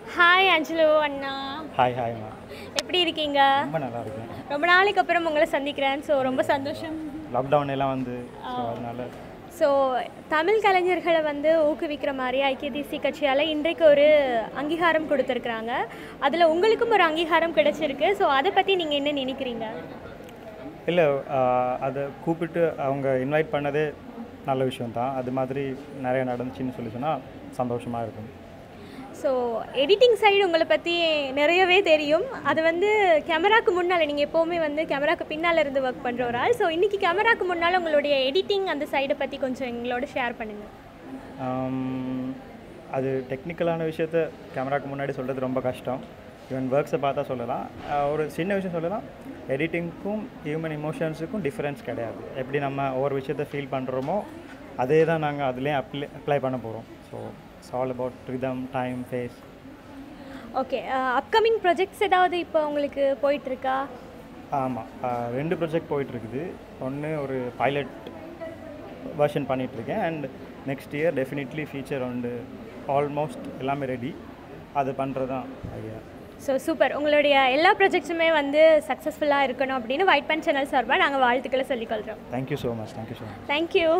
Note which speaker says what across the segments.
Speaker 1: hi அஞ்சலு அண்ணா
Speaker 2: hi ஹாய்மா
Speaker 1: எப்படி இருக்கீங்க
Speaker 2: ரொம்ப நல்லா இருக்கேன்
Speaker 1: ரொம்ப நாளைக்கு அப்புறம் உங்களை சந்திக்கிறேன் ஸோ ரொம்ப சந்தோஷம்
Speaker 2: லாக்டவுன் எல்லாம் வந்து ஸோ அதனால
Speaker 1: ஸோ தமிழ் கலைஞர்களை வந்து ஊக்குவிக்கிற மாதிரி ஐக்கிய தேசிய கட்சியால் இன்றைக்கு ஒரு அங்கீகாரம் கொடுத்துருக்குறாங்க அதில் உங்களுக்கும் ஒரு அங்கீகாரம் கிடைச்சிருக்கு ஸோ அதை பற்றி நீங்கள் என்ன நினைக்கிறீங்க
Speaker 2: இல்லை அதை கூப்பிட்டு அவங்க இன்வைட் பண்ணதே நல்ல விஷயம் தான் அது மாதிரி நிறைய நடந்துச்சுன்னு சொல்லி சொன்னால் சந்தோஷமாக இருக்கும்
Speaker 1: ஸோ எடிட்டிங் சைடு உங்களை பற்றி நிறையவே தெரியும் அது வந்து கேமராக்கு முன்னால் நீங்கள் எப்போவுமே வந்து கேமராக்கு பின்னால் இருந்து ஒர்க் பண்ணுற ஒரு ஆள் ஸோ இன்றைக்கி கேமராக்கு முன்னால் உங்களுடைய எடிட்டிங் அந்த சைடை பற்றி கொஞ்சம் எங்களோட ஷேர் பண்ணுங்கள்
Speaker 2: ஆம், அது டெக்னிக்கலான விஷயத்த கேமராக்கு முன்னாடி சொல்கிறது ரொம்ப கஷ்டம் ஈவன் ஒர்க்ஸை பார்த்தா சொல்லலாம் ஆஹ் ஒரு சின்ன விஷயம் சொல்லலாம் எடிட்டிங்க்கும் ஹியூமன் இமோஷன்ஸுக்கும் டிஃப்ரென்ஸ் கிடையாது எப்படி நம்ம ஒவ்வொரு விஷயத்த ஃபீல் பண்ணுறோமோ அதே தான் நாங்கள் அதுலேயும் அப்ளை அப்ளை பண்ண போகிறோம் so it's all about rhythm time phase
Speaker 1: okay upcoming projects ஏதாவது இப்போ உங்களுக்கு போயிட்டுருக்கா
Speaker 2: ஆமாம் ரெண்டு ப்ராஜெக்ட் போயிட்டுருக்குது ஒன்று ஒரு பைலட் வெர்ஷன் பண்ணிகிட்ருக்கேன் and next year definitely feature உண்டு ஆல்மோஸ்ட் எல்லாமே ரெடி அது பண்ணுறது தான் ஐடியா
Speaker 1: ஸோ சூப்பர் உங்களுடைய எல்லா ப்ராஜெக்ட்ஸுமே வந்து சக்ஸஸ்ஃபுல்லாக இருக்கணும் அப்படின்னு ஒயிட் பேன் சேனல் சார்பாக நாங்கள் வாழ்த்துக்களை சொல்லிக்கொள்கிறோம்
Speaker 2: thank you so much thank you so much
Speaker 1: thank you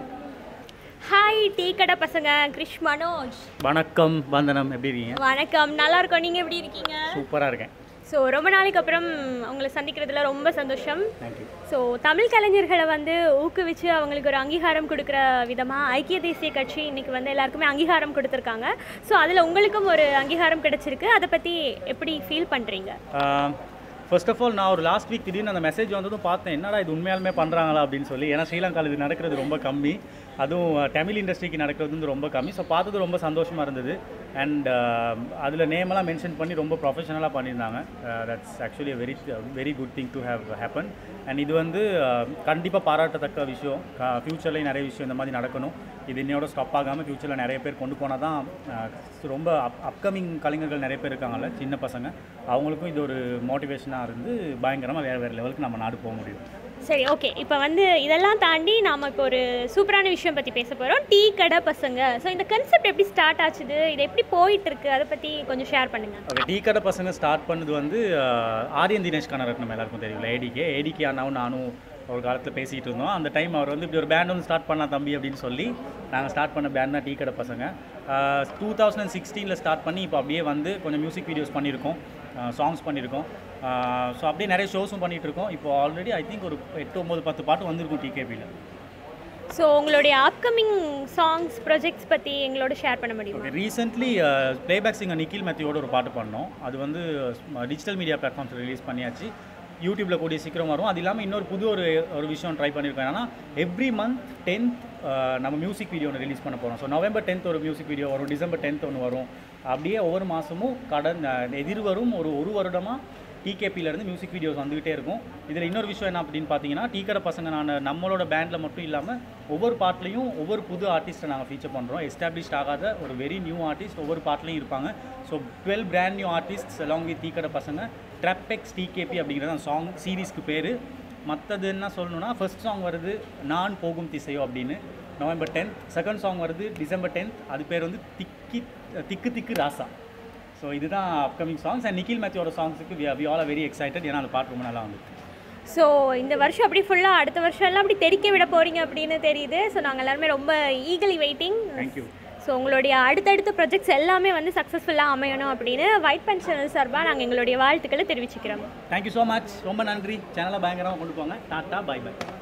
Speaker 1: hi Tea Kadai Pasanga Girish Manoj
Speaker 3: வணக்கம் வந்தனம் எப்படி இருக்கீங்க
Speaker 1: வணக்கம் நல்லா இருக்கோம் நீங்கள் எப்படி இருக்கீங்க
Speaker 3: சூப்பராக இருக்கேன்
Speaker 1: ஸோ ரொம்ப நாளைக்கு அப்புறம் உங்களை சந்திக்கிறதுல ரொம்ப சந்தோஷம்
Speaker 3: தேங்க்யூ
Speaker 1: ஸோ தமிழ் கலைஞர்களை வந்து ஊக்குவிச்சு அவங்களுக்கு ஒரு அங்கீகாரம் கொடுக்குற விதமாக ஐக்கிய தேசிய கட்சி இன்னைக்கு வந்து எல்லாருக்குமே அங்கீகாரம் கொடுத்துருக்காங்க ஸோ அதில் உங்களுக்கும் ஒரு அங்கீகாரம் கிடைச்சிருக்கு அதை பற்றி எப்படி ஃபீல் பண்ணுறீங்க
Speaker 3: ஃபர்ஸ்ட் ஆஃப் ஆல் நான் ஒரு லாஸ்ட் வீக் திடீர்னு அந்த மெசேஜ் வந்ததும் பார்த்தேன் என்னடா இது உண்மையாலுமே பண்ணுறாங்களா அப்படின்னு சொல்லி ஏன்னா ஸ்ரீலங்காவில் இது நடக்கிறது ரொம்ப கம்மி அதுவும் அஹ், தமிழ் இண்டஸ்ட்ரிக்கு நடக்கிறது வந்து ரொம்ப கம்மி ஸோ பார்த்தது ரொம்ப சந்தோஷமாக இருந்தது அண்ட் அதில் நேமெல்லாம் மென்ஷன் பண்ணி ரொம்ப ப்ரொஃபஷனலாக பண்ணியிருந்தாங்க that's actually very very good thing to have happen and இது வந்து கண்டிப்பாக பாராட்டத்தக்க விஷயம் ஃப்யூச்சர்லேயும் நிறைய விஷயம் இந்த மாதிரி நடக்கணும் இது இன்னையோட ஸ்டாப் ஆகாமல் ஃப்யூச்சரில் நிறைய பேர் கொண்டு போனால் தான் அஹ், ரொம்ப அப் அப்கமிங் கலைஞர்கள் நிறைய பேர் இருக்காங்கல்ல சின்ன பசங்க அவங்களுக்கும் இது ஒரு மோட்டிவேஷனாக இருந்து பயங்கரமாக வேறு வேறு லெவலுக்கு நம்ம நாடு போக முடியும்
Speaker 1: சரி ஓகே இப்போ வந்து இதெல்லாம் தாண்டி நாம் இப்போ ஒரு சூப்பரான விஷயம் பற்றி பேச போகிறோம் டீ கடை பசங்க ஸோ இந்த கன்செப்ட் எப்படி ஸ்டார்ட் ஆச்சுது இது எப்படி போயிட்டு இருக்கு அதை பற்றி கொஞ்சம் ஷேர் பண்ணுங்கள்
Speaker 3: ஓகே டீ கடை பசங்க ஸ்டார்ட் பண்ணது வந்து அஹ், ஆரியன் தினேஷ் கனரத்னம் எல்லாருக்கும் தெரியும்ல ஏடிகே ஏடிகே அண்ணாவும் நானும் ஒரு காலத்தில் பேசிகிட்டு இருந்தோம் அந்த டைம் அவர் வந்து இப்படி ஒரு பேண்ட் வந்து ஸ்டார்ட் பண்ணலாம் தம்பி அப்படின்னு சொல்லி நாங்கள் ஸ்டார்ட் பண்ண பேண்ட் தான் Tea Kadai Pasanga two thousand and சிக்ஸ்டீனில் ஸ்டார்ட் பண்ணி இப்போ அப்படியே வந்து கொஞ்சம் மியூசிக் வீடியோஸ் பண்ணியிருக்கோம் சாங்ஸ் பண்ணியிருக்கோம் ஸோ அப்படியே நிறைய ஷோஸும் பண்ணிகிட்டு இருக்கோம் இப்போ ஆல்ரெடி ஐ திங்க் ஒரு எட்டு ஒம்பது பத்து பாட்டு வந்திருக்கும் டிகேபியில்
Speaker 1: ஸோ உங்களுடைய அப்கமிங் சாங்ஸ் ப்ராஜெக்ட்ஸ் பற்றி எங்களோட ஷேர் பண்ண முடியுமா
Speaker 3: okay recently playback singer Nikhil மேத்யூவோட ஒரு பாட்டு பண்ணோம் அது வந்து டிஜிட்டல் மீடியா பிளாட்ஃபார்ம்ஸ் ரிலீஸ் பண்ணியாச்சு யூடியூப்பில் கூடிய சீக்கிரம் வரும் அது இல்லாமல் இன்னொரு புது ஒரு ஒரு விஷயம் ட்ரை பண்ணியிருக்கோம் ஏன்னா எவ்ரி மந்த் டென்த் நம்ம மியூசிக் வீடியோ ஒன்று ரிலீஸ் பண்ண போகிறோம் ஸோ நவம்பர் டென்த் ஒரு மியூசிக் வீடியோ வரும் டிசம்பர் டென்த் ஒன்று வரும் அப்படியே ஒவ்வொரு மாதமும் கடன் அஹ், எதிர்வரும் ஒரு ஒரு வருடமாக டிகேபியிலேருந்து மியூசிக் வீடியோஸ் வந்துகிட்டே இருக்கும் இதில் இன்னொரு விஷயம் என்ன அப்படின்னு பார்த்தீங்கன்னா டீ கடை பசங்க நான் நம்மளோட பேண்டில் மட்டும் இல்லாமல் ஒவ்வொரு பாட்லையும் ஒவ்வொரு புது ஆர்டிஸ்ட்டை நாங்கள் ஃபீச்சர் பண்ணுறோம் எஸ்டாப்ளிஷ்ட் ஆகாத ஒரு வெரி நியூ ஆர்டிஸ்ட் ஒவ்வொரு பாட்லையும் இருப்பாங்க so twelve brand new artist along with Tea Kadai Pasanga ட்ரப்பெக்ஸ் DKP அப்படிங்கிறது அந்த சாங் சீரீஸ்க்கு பேர் மற்றது என்ன சொல்லணும்னா ஃபர்ஸ்ட் சாங் வருது நான் போகும் திசையோ அப்படின்னு நவம்பர் டென்த் செகண்ட் சாங் வருது டிசம்பர் டென்த் அது பேர் வந்து திக்கி திக்கு திக்கு ராசா ஸோ இதுதான் அப்கமிங் சாங்ஸ் அண்ட் நிக்கில் மேத்யோட சாங்ஸுக்கு we we all very excited ஏன்னா அந்த பாட்டு ரொம்ப நல்லா வந்துருக்கு
Speaker 1: ஸோ இந்த வருஷம் அப்படி ஃபுல்லாக அடுத்த வருஷம் எல்லாம் அப்படி தெறிக்க விட போகிறீங்க அப்படின்னு தெரியுது ஸோ நாங்கள் எல்லாருமே ரொம்ப ஈகலி வெயிட்டிங்
Speaker 3: தேங்க்யூ
Speaker 1: ஸோ உங்களுடைய அடுத்தடுத்த ப்ராஜெக்ட்ஸ் எல்லாமே வந்து சக்ஸஸ்ஃபுல்லாக அமையணும் அப்படின்னு ஒயிட் பென் சேனல் சார்பாக நாங்கள் எங்களுடைய வாழ்த்துக்களை தெரிவிச்சுக்கிறோம்
Speaker 3: தேங்க்யூ ஸோ மச் ரொம்ப நன்றி சேனலை பயங்கரமாக கொண்டு போங்க டாட்டா பை பை